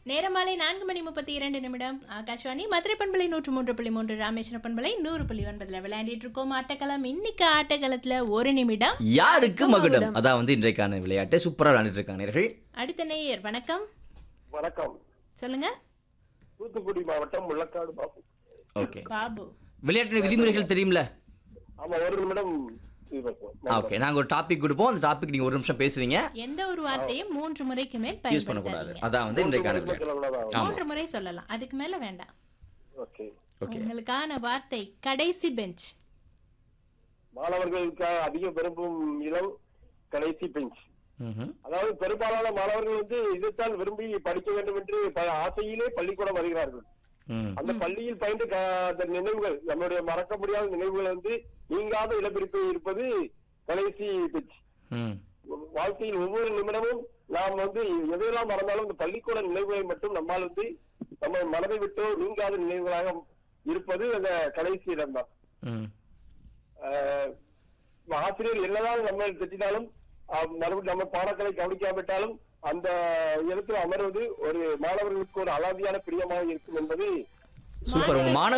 நேரம் மாலை நான்கு மணி முப்பத்தி இரண்டு நிமிடம் ஆகாஷ்வாணி மதுரை பண்பலை நூற்று மூன்று புள்ளி மூன்று ராமேஸ்வர பண்பலை நூறு புள்ளி ஒன்பதுல விளையாடிட்டு இருக்கோம் ஆட்டக்களம் இன்னைக்கு ஆட்டக்களத்துல ஒரு நிமிடம் யாருக்கு மகுடம் அதான் வந்து இன்றைக்கான விளையாட்டு சூப்பரா விளையாண்டுட்டு இருக்காங்க நேயர்கள் அடுத்த நேயர் வணக்கம் வணக்கம் சொல்லுங்க தூத்துக்குடி மாவட்டம் முள்ளக்காடு பாபு ஓகே பாபு விளையாட்டு விதிமுறைகள் தெரியும்ல ஆமா ஒரு நிமிடம் இது வைப்போம். ஓகே நாங்க ஒரு டாபிக் கொடுப்போம் அந்த டாபிக் நீங்க ஒரு நிமிஷம் பேசுவீங்க எந்த ஒரு வார்த்தையும் மூன்று முறைக்கு மேல் யூஸ் பண்ணக்கூடாது பயன்படுத்தாதீங்க அதான் வந்து இன்றைக்கான மூன்று விளையாட்டு சொல்லக்கூடாதா? ஆமா மூன்று முறை சொல்லலாம் அதுக்கு மேல வேண்டாம் ஓகே ஓகே உங்களுக்கான வார்த்தை கடைசி பெஞ்ச் மாணவர்களுக்கு அதிக விரும்பும் இடம் கடைசி பெஞ்ச் ம்ஹும். அதாவது பெரும்பாலான மாணவர்கள் வந்து இதைத்தான் விரும்பி படிக்க வேண்டும் என்று ப- ஆசையிலே பள்ளிக்கூடம் வருகிறார்கள் ம் அந்த பள்ளியில் பயின்று க- அந்த நினைவுகள் நம்மளுடைய மறக்க முடியாத நினைவுகள் வந்து நீங்காத இடப்பிடிப்பு இருப்பது கடைசி பெஞ்ச் ம் வாழ்க்கையில் ஒவ்வொரு நிமிடமும் நாம் வந்து எதையெல்லாம் மறந்தாலும் இந்த பள்ளிக்கூட நினைவுகளை மட்டும் நம்மால் வந்து நம்ம மனதை விட்டோ நீங்காத நினைவுகளாக இருப்பது அந்த கடைசி இடம்தான் ம் ஆஹ் ஆசிரியர் என்னதான் நம்ம திட்டினாலும் ஆஹ் மறுபடியும் நம்ம பாடங்களை கவனிக்காவிட்டாலும் அந்த இடத்தில் அமர்வது ஒரு மாணவர்களுக்கு ஒரு அலாதியான பிரியமாக இருக்கும் என்பது சூப்பர் உங்க மாணவ